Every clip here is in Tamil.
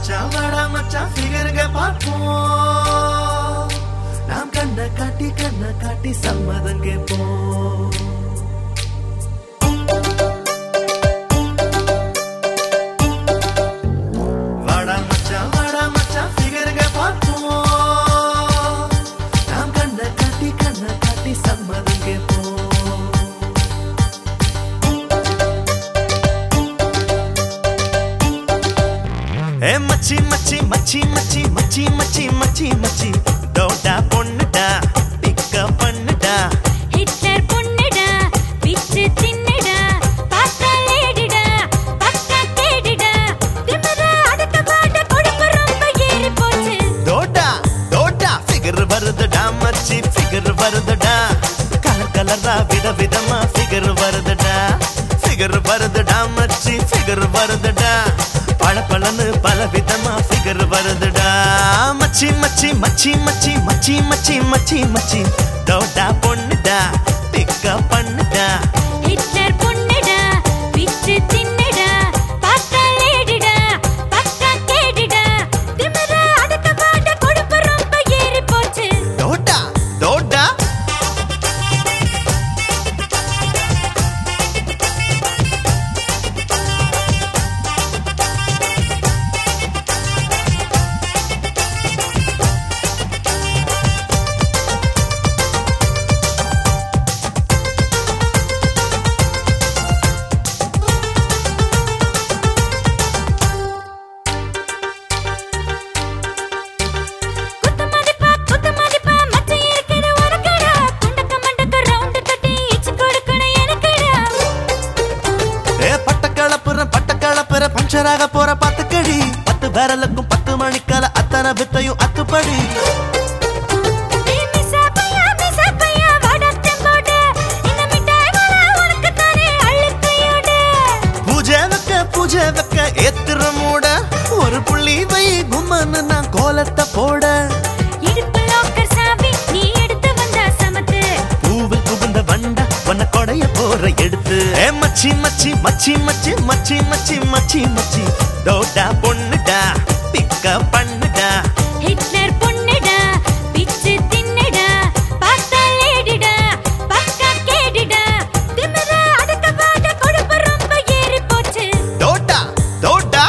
மச்சான் வாடா மச்சான் ஃபிகருங்க பார்ப்போம் நாம் கண்ண காட்டி கண்ண காட்டி சம்மதம் கேட்போம் வாடா மச்சான் வாடா மச்சான் ஃபிகருங்க பார்ப்போம் நாம் கண்ண காட்டி கண்ண காட்டி சம்மதம் கேட்போம் ஏ மச்சி மச்சி மச்சி மச்சி மச்சி மச்சி மச்சி மச்சி டோட்டா பொண்ணுடா பிக்க பண்ணுடா ஹிட்லர் பொண்ணுடா பிச்சு தின்னுடா பார்த்தா லேடிடா பக்கா கேடிடா திமிரா அடுத்த பாட்ட கொழுப்பு ரொம்ப ஏறி போச்சு டோட்டா டோட்டா ஃபிகர் வருதுடா மச்சி ஃபிகர் வருதுடா கலர் கலரா வித விதமா ஃபிகர் வருதுடா ஃபிகர் வருதுடா மச்சி ஃபிகர் வருதுடா பல பலன்னு பல விதமா ஃபிகர் வருதுடா மச்சி மச்சி மச்சி மச்சி மச்சி மச்சி மச்சி மச்சி டோட்டா பொண்ணுடா பிக்க பண்ணுடா ஹிட்லர் பொண்ணுடா பிச்சு தின்னுடா பார்த்தா லேடிடா பக்கா கேடிடா திமிரா அடுத்த பாட்ட கொழுப்பு ரொம்ப ஏறி போச்சு டோட்டா டோட்டா குத்து மதிப்பா குத்து மதிப்பா மச்சான் இருக்குது உனக்குடா குண்டக்க மண்டக்க ரவுண்டு கட்டி இச்சு கொடுக்கணும் எனக்குடா ஏ பட்ட கலப்புற பட்ட கலப்புற பஞ்சராக போற பத்து கடி பத்து பேரலுக்கும் பத்து மணிக்கால அத்தனை வித்தையும் அத்துப்படி நீ மிஸ்ஸா பையா மிஸ்ஸா பையா வாடா தெம்போடு இந்த மிட்டாய் வாழ உனக்கு தானே அள்ளிக்கையோடு பூஜை வைக்க பூஜை வைக்க ஏத்துற மூட ஒரு புள்ளி வை கும்மன்னு நான் கோலத்தை போட இடுப்பு லோக்கர் சாவி நீ எடுத்து வந்தா சமத்து பூவில் புகுந்த வண்டா உன்னை கொடைய போற எடுத்து ஏ மச்சி மச்சி மச்சி மச்சி மச்சி மச்சி மச்சி மச்சி டோட்டா பொண்ணுடா பிக்க பண்ணுடா ஹிட்லர் பொண்ணுடா பிச்சு தின்னுடா பார்த்தா லேடிடா பக்கா கேடிடா திமிரா அடுத்த பாட்ட கொழுப்பு ரொம்ப ஏறி போச்சு டோட்டா டோட்டா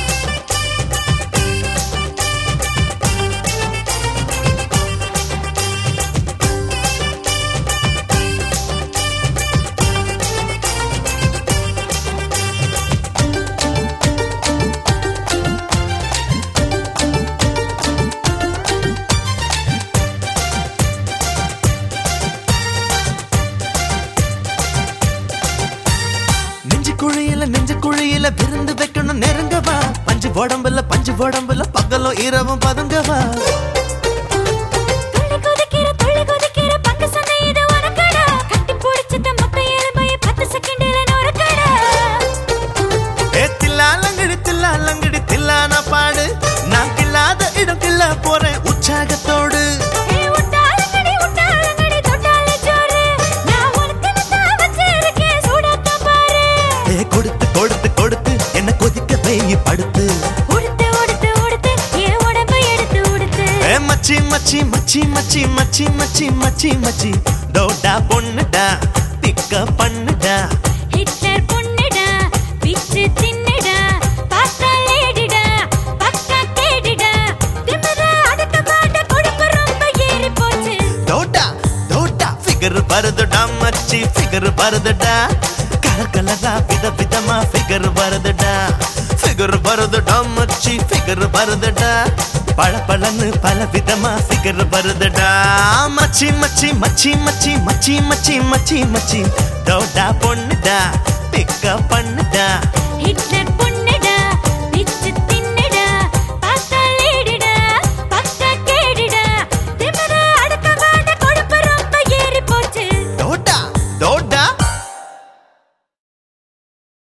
நெஞ்சு குழியில நெஞ்சு குழியில விருந்து வைக்கணும் நெருங்கவா பஞ்சு உடம்புல பஞ்சு உடம்புல பகலும் இரவும் பதுங்கவா துள்ளி குதிக்கிற துள்ளி குதிக்கிற பங்கு சந்தை இது உனக்குடா கட்டி பிடிச்சிட்ட மொத்த எலும்பை பத்து செகண்ட்ல நொறுக்கடா ஏ தில்லாலங்கடி தில்லாலங்கடி தில்லான பாடு நான் கில்லாத இடம் கில்ல போறேன் உற்சாகத்தோடு ஏய் உட்டாலங்கடி உட்டாலங்கடி தொட்டாலே ஜோரு நான் உனக்கு தான் வச்சிருக்கேன் சூடாத்தான் பாரு ஏ கொடுத்து கொடுத்து கொடுத்து என்ன கொதிக்க வெயி படுத்து உடுத்து உடுத்து உடுத்து என் உடம்பு எடுத்து உடுத்து ஏ மச்சி மச்சி மச்சி மச்சி மச்சி மச்சி மச்சி மச்சி டோட்டா பொண்ணுடா பிக்க பண்ணுடா ஹிட்லர் பொண்ணுடா பிச்சு தின்னுடா பார்த்தா லேடிடா பக்கா கேடிடா திமிரா அடுத்த பாட்ட கொழுப்பு ரொம்ப ஏறி போச்சு டோட்டா டோட்டா ஃபிகர் வருதுடா மச்சி ஃபிகர் வருதுடா கலர் கலரா வித விதமா ஃபிகர் வருதுடா ஃபிகர் வருதுடா மச்சி ஃபிகர் வருதுடா பல பலன்னு பல விதமா ஃபிகர் வருதுடா மச்சி மச்சி மச்சி மச்சி மச்சி மச்சி மச்சி மச்சி டோட்டா பொண்ணுடா பிக்க பண்ணுடா ஹிட்லர் பொண்ணு